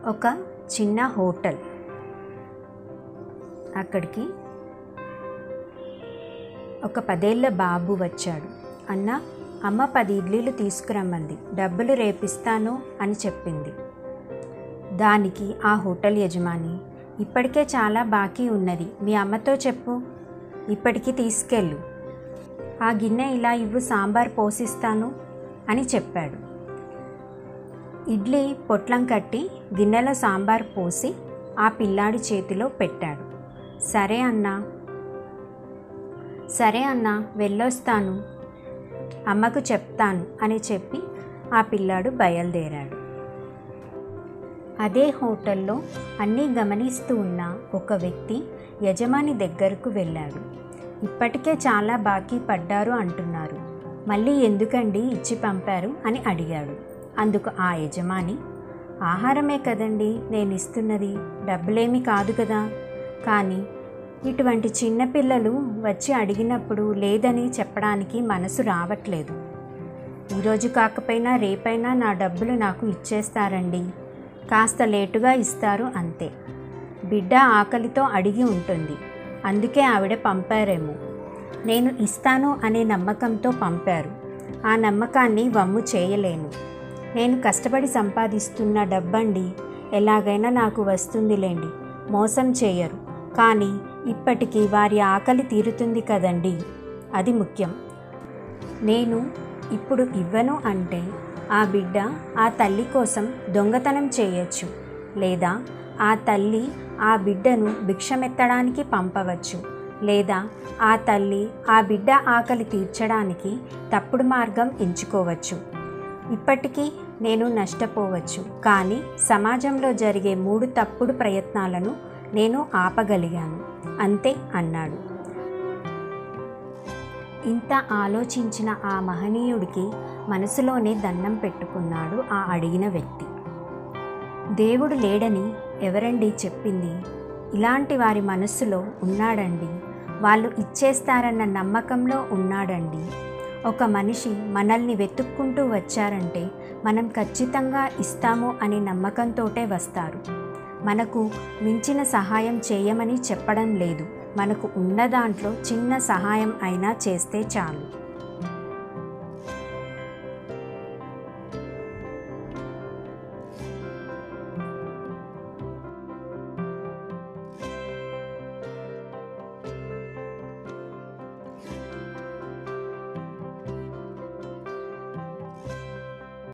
ఒక చిన్న హోటల్ అక్కడికి ఒక పదేళ్ల బాబు వచ్చాడు అన్న అమ్మ పది ఇడ్లీలు తీసుకురమ్మంది డబ్బులు రేపిస్తాను అని చెప్పింది దానికి ఆ హోటల్ యజమాని ఇప్పటికే చాలా బాకీ ఉన్నది మీ అమ్మతో చెప్పు ఇప్పటికి తీసుకెళ్ళు ఆ గిన్నె ఇలా ఇవ్వు సాంబార్ పోసిస్తాను అని చెప్పాడు ఇడ్లీ పొట్లం కట్టి గిన్నెలో సాంబార్ పోసి ఆ పిల్లాడి చేతిలో పెట్టాడు సరే అన్నా సరే అన్నా వెళ్ళొస్తాను అమ్మకు చెప్తాను అని చెప్పి ఆ పిల్లాడు బయలుదేరాడు అదే హోటల్లో అన్నీ గమనిస్తూ ఉన్న ఒక వ్యక్తి యజమాని దగ్గరకు వెళ్ళాడు ఇప్పటికే చాలా బాకీ పడ్డారు అంటున్నారు మళ్ళీ ఎందుకండి ఇచ్చి పంపారు అని అడిగాడు అందుకు ఆ యజమాని ఆహారమే కదండి నేను ఇస్తున్నది డబ్బులేమీ కాదు కదా కానీ ఇటువంటి చిన్నపిల్లలు వచ్చి అడిగినప్పుడు లేదని చెప్పడానికి మనసు రావట్లేదు ఈరోజు కాకపోయినా రేపైనా నా డబ్బులు నాకు ఇచ్చేస్తారండి కాస్త లేటుగా ఇస్తారు అంతే బిడ్డ ఆకలితో అడిగి ఉంటుంది అందుకే ఆవిడ పంపారేమో నేను ఇస్తాను అనే నమ్మకంతో పంపారు ఆ నమ్మకాన్ని వమ్ము చేయలేను నేను కష్టపడి సంపాదిస్తున్న డబ్బండి ఎలాగైనా నాకు వస్తుందిలేండి మోసం చేయరు కానీ ఇప్పటికీ వారి ఆకలి తీరుతుంది కదండి అది ముఖ్యం నేను ఇప్పుడు ఇవ్వను అంటే ఆ బిడ్డ ఆ తల్లి కోసం దొంగతనం చేయొచ్చు లేదా ఆ తల్లి ఆ బిడ్డను భిక్షమెత్తడానికి పంపవచ్చు లేదా ఆ తల్లి ఆ బిడ్డ ఆకలి తీర్చడానికి తప్పుడు మార్గం ఎంచుకోవచ్చు ఇప్పటికీ నేను నష్టపోవచ్చు కానీ సమాజంలో జరిగే మూడు తప్పుడు ప్రయత్నాలను నేను ఆపగలిగాను అంతే అన్నాడు ఇంత ఆలోచించిన ఆ మహనీయుడికి మనసులోనే దండం పెట్టుకున్నాడు ఆ అడిగిన వ్యక్తి దేవుడు లేడని ఎవరండి చెప్పింది ఇలాంటి వారి మనస్సులో ఉన్నాడండి వాళ్ళు ఇచ్చేస్తారన్న నమ్మకంలో ఉన్నాడండి ఒక మనిషి మనల్ని వెతుక్కుంటూ వచ్చారంటే మనం ఖచ్చితంగా ఇస్తాము అనే నమ్మకంతోటే వస్తారు మనకు మించిన సహాయం చేయమని చెప్పడం లేదు మనకు ఉన్న దాంట్లో చిన్న సహాయం అయినా చేస్తే చాలు